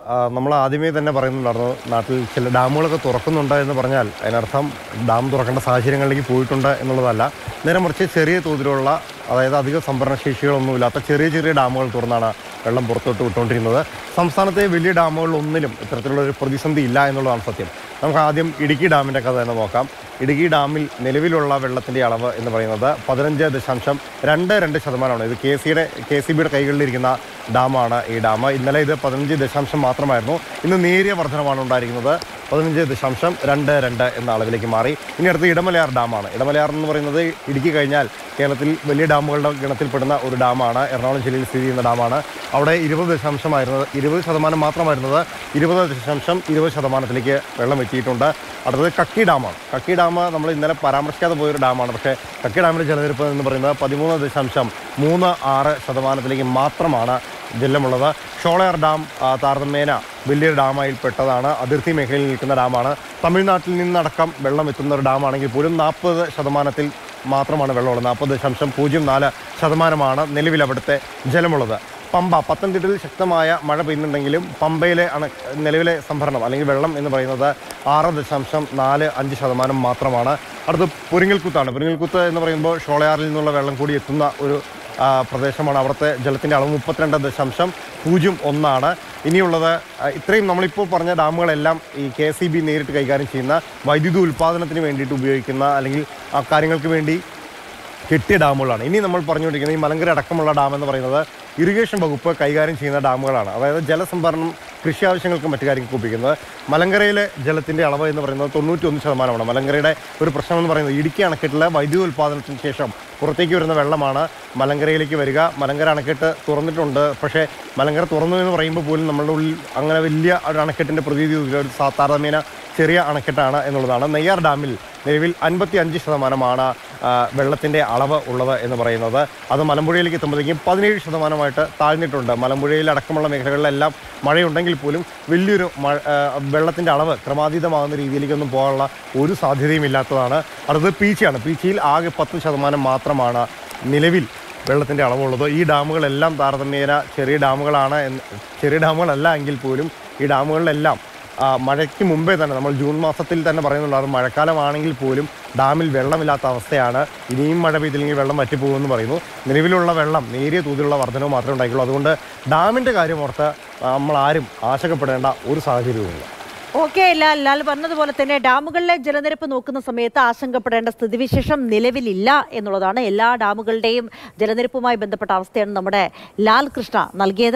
നമ്മൾ ആദ്യമേ തന്നെ പറയുന്നുണ്ടായിരുന്നു നാട്ടിൽ ചില ഡാമുകളൊക്കെ തുറക്കുന്നുണ്ട് എന്ന് പറഞ്ഞാൽ അതിനർത്ഥം ഡാം തുറക്കേണ്ട സാഹചര്യങ്ങളിലേക്ക് പോയിട്ടുണ്ട് എന്നുള്ളതല്ല നേരെ മറിച്ച് ചെറിയ തോതിലുള്ള അതായത് അധിക സംഭരണ ശേഷികളൊന്നുമില്ലാത്ത ചെറിയ ചെറിയ ഡാമുകൾ തുറന്നാണ് വെള്ളം പുറത്തോട്ട് വിട്ടുകൊണ്ടിരുന്നത് സംസ്ഥാനത്തെ വലിയ ഡാമുകളിലൊന്നിലും ഇത്തരത്തിലുള്ള ഒരു പ്രതിസന്ധി ഇല്ല എന്നുള്ളതാണ് സത്യം നമുക്ക് ആദ്യം ഇടുക്കി ഡാമിൻ്റെ കഥ തന്നെ നോക്കാം ഇടുക്കി ഡാമിൽ നിലവിലുള്ള വെള്ളത്തിൻ്റെ അളവ് എന്ന് പറയുന്നത് പതിനഞ്ച് ദശാംശം രണ്ട് രണ്ട് ശതമാനമാണ് ഇത് കെ സിയുടെ കെ സി ബിയുടെ കൈകളിലിരിക്കുന്ന ഡാമാണ് ഈ ഡാം ഇന്നലെ ഇത് പതിനഞ്ച് ദശാംശം മാത്രമായിരുന്നു ഇന്ന് നേരിയ വർധനമാണ് ഉണ്ടായിരിക്കുന്നത് പതിനഞ്ച് ദശാംശം രണ്ട് രണ്ട് എന്ന അളവിലേക്ക് മാറി ഇനി അടുത്ത് ഇടമലയാർ ഡാമാണ് ഇടമലയാർ എന്ന് പറയുന്നത് ഇടുക്കി കഴിഞ്ഞാൽ കേരളത്തിൽ വലിയ ഡാമുകളുടെ ഗണത്തിൽപ്പെടുന്ന ഒരു ഡാമാണ് എറണാകുളം ജില്ലയിൽ സ്ഥിതി ചെയ്യുന്ന ഡാമാണ് അവിടെ ഇരുപത് ദശാംശമായിരുന്നത് ഇരുപത് ശതമാനം മാത്രമായിരുന്നത് ഇരുപത് ദശാംശം ഇരുപത് ശതമാനത്തിലേക്ക് വെള്ളം എത്തിയിട്ടുണ്ട് അടുത്തത് കക്കി ഡാമാണ് കക്കി ഡാം നമ്മൾ ഇന്നലെ പരാമർശിക്കാതെ പോയൊരു ഡാമാണ് പക്ഷേ കക്കി ഡാമിൻ്റെ ജലനിരപ്പ് എന്ന് പറയുന്നത് പതിമൂന്ന് ദശാംശം മൂന്ന് ആറ് ശതമാനത്തിലേക്ക് മാത്രമാണ് ജലമുള്ളത് ഷോളയാർ ഡാം ആ, താരതമ്യേന വലിയൊരു ഡാമായിൽ പെട്ടതാണ് അതിർത്തി മേഖലയിൽ നിൽക്കുന്ന ഡാമാണ് തമിഴ്നാട്ടിൽ നിന്നടക്കം വെള്ളം എത്തുന്ന ഒരു ഡാമാണെങ്കിൽ പോലും നാൽപ്പത് ശതമാനത്തിൽ മാത്രമാണ് വെള്ളമുള്ളത് നാൽപ്പത് ദശാംശം പൂജ്യം നാല് ശതമാനമാണ് നിലവിൽ അവിടുത്തെ ജലമുള്ളത് പമ്പ പത്തനംതിട്ടയിൽ ശക്തമായ മഴ പെയ്യുന്നുണ്ടെങ്കിലും പമ്പയിലെ അണ നിലവിലെ സംഭരണം അല്ലെങ്കിൽ വെള്ളം എന്ന് പറയുന്നത് ആറ് ദശാംശം നാല് അഞ്ച് ശതമാനം മാത്രമാണ് അടുത്ത് പുരിങ്ങൽക്കുത്താണ് പുരിങ്ങൽക്കുത്ത് എന്ന് പറയുമ്പോൾ ഷോളയാറിൽ നിന്നുള്ള വെള്ളം കൂടി എത്തുന്ന ഒരു ആ, പ്രദേശമാണ് അവിടുത്തെ ജലത്തിൻ്റെ അളവ് മുപ്പത്തിരണ്ട് ദശാംശം പൂജ്യം ഒന്നാണ് ഇനിയുള്ളത് ആ, ഇത്രയും നമ്മളിപ്പോൾ പറഞ്ഞ ഡാമുകളെല്ലാം ഈ കെ സി ബി നേരിട്ട് കൈകാര്യം ചെയ്യുന്ന വൈദ്യുതി ഉൽപ്പാദനത്തിന് വേണ്ടിയിട്ട് ഉപയോഗിക്കുന്ന അല്ലെങ്കിൽ ആ കാര്യങ്ങൾക്ക് വേണ്ടി കെട്ടിയ ഡാമുകളാണ് ഇനി നമ്മൾ പറഞ്ഞുകൊണ്ടിരിക്കുന്നത് ഈ മലങ്കര അടക്കമുള്ള ഡാം എന്ന് പറയുന്നത് ഇറിഗേഷൻ വകുപ്പ് കൈകാര്യം ചെയ്യുന്ന ഡാമുകളാണ് അതായത് ജലസംഭരണം കൃഷി ആവശ്യങ്ങൾക്കും മറ്റു കാര്യങ്ങൾക്ക് ഉപയോഗിക്കുന്നത് മലങ്കരയിലെ ജലത്തിൻ്റെ അളവ് എന്ന് പറയുന്നത് തൊണ്ണൂറ്റി ഒന്ന് ശതമാനമാണ് മലങ്കരയുടെ ഒരു പ്രശ്നം എന്ന് പറയുന്നത് ഇടുക്കി അണക്കെട്ടിലെ വൈദ്യുതി ഉൽപ്പാദനത്തിന് ശേഷം പുറത്തേക്ക് വരുന്ന വെള്ളമാണ് മലങ്കരയിലേക്ക് വരിക മലങ്കര അണക്കെട്ട് തുറന്നിട്ടുണ്ട് പക്ഷേ മലങ്കര തുറന്നു എന്ന് പറയുമ്പോൾ പോലും നമ്മളുടെ ഉള്ളിൽ അങ്ങനെ വലിയ ഒരു അണക്കെട്ടിൻ്റെ പ്രതീതി ഒരു സാ- താരതമ്യേന ചെറിയ അണക്കെട്ടാണ് എന്നുള്ളതാണ് നെയ്യാർ ഡാമിൽ നിലവിൽ അൻപത്തി അഞ്ച് ശതമാനമാണ് ആ, വെള്ളത്തിൻ്റെ അളവ് ഉള്ളത് എന്ന് പറയുന്നത് അത് മലമ്പുഴയിലേക്ക് എത്തുമ്പോഴേക്കും പതിനേഴ് ശതമാനമായിട്ട് താഴ്ന്നിട്ടുണ്ട് മലമ്പുഴയിൽ അടക്കമുള്ള മേഖലകളിലെല്ലാം മഴയുണ്ടെങ്കിൽ പോലും വലിയൊരു മഴ വെള്ളത്തിൻ്റെ അളവ് ക്രമാതീതമാകുന്ന രീതിയിലേക്കൊന്നും പോകാനുള്ള ഒരു സാധ്യതയും ഇല്ലാത്തതാണ് അടുത്തത് പീച്ചിയാണ് പീച്ചിയിൽ ആകെ പത്ത് ശതമാനം മാത്രമാണ് നിലവിൽ വെള്ളത്തിൻ്റെ അളവുള്ളത് ഈ ഡാമുകളെല്ലാം താരതമ്യേന ചെറിയ ഡാമുകളാണ് എന്ന് ചെറിയ ഡാമുകളല്ല എങ്കിൽ പോലും ഈ ഡാമുകളിലെല്ലാം ആ, മഴയ്ക്ക് മുമ്പേ തന്നെ നമ്മൾ ജൂൺ മാസത്തിൽ തന്നെ പറയുന്നുണ്ടായിരുന്നു മഴക്കാലമാണെങ്കിൽ പോലും ഡാമിൽ വെള്ളമില്ലാത്ത അവസ്ഥയാണ് ഇനിയും മഴ പെയ്തില്ലെങ്കിൽ വെള്ളം വറ്റിപ്പോകുമെന്ന് പറയുന്നു നിലവിലുള്ള വെള്ളം നേരിയ തോതിലുള്ള വർധനവ് മാത്രമേ ഉണ്ടായിട്ടുള്ളൂ അതുകൊണ്ട് ഡാമിൻ്റെ കാര്യം ഓർത്ത് നമ്മൾ ആരും ആശങ്കപ്പെടേണ്ട ഒരു സാഹചര്യവുമില്ല ഓക്കെ ലാൽ ലാൽ പറഞ്ഞതുപോലെ തന്നെ ഡാമുകളിലെ ജലനിരപ്പ് നോക്കുന്ന സമയത്ത് ആശങ്കപ്പെടേണ്ട സ്ഥിതിവിശേഷം നിലവിലില്ല എന്നുള്ളതാണ് എല്ലാ ഡാമുകളുടെയും ജലനിരപ്പുമായി ബന്ധപ്പെട്ട അവസ്ഥയാണ് നമ്മുടെ ലാൽ കൃഷ്ണ നൽകിയത്